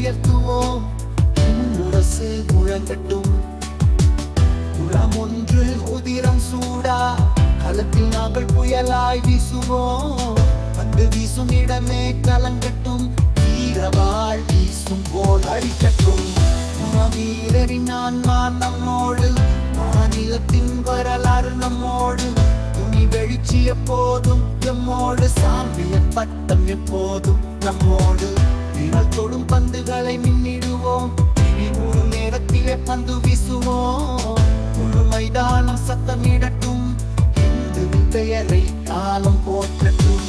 உயர்த்துவோம் முரசு முழங்கட்டும் குளம் ஒன்று உதிரம் சூடா களத்தில் நாங்கள் புயலாய் வீசுவோம் வந்து வீசும் இடமே கலங்கட்டும் வீரவாள் வீசும் போல் அடிக்கட்டும் வீரரின் ஆன்மா நம்மோடு மாநிலத்தின் வரலாறு நம்மோடு துணி வெளிச்சி எப்போதும் நம்மோடு சாம்பிய பட்டம் எப்போதும் நம்மோடு நீங்கள் தொடும் பந்துகளை மின்னிடுவோம் இனி ஒரு நேரத்திலே பந்து வீசுவோம் முழு மைதானம் சத்தமிடட்டும் இந்து பெயரை காலம் போற்றட்டும்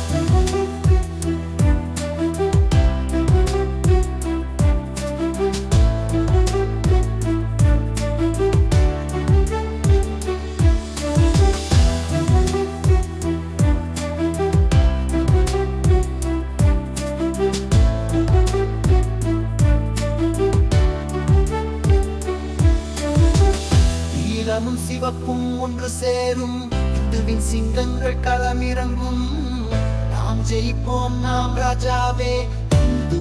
நீலமும் சிவப்பும் ஒன்று சேரும் இந்துவின் சிங்கங்கள் களமிறங்கும் நாம் ஜெயிப்போம் நாம் ராஜாவே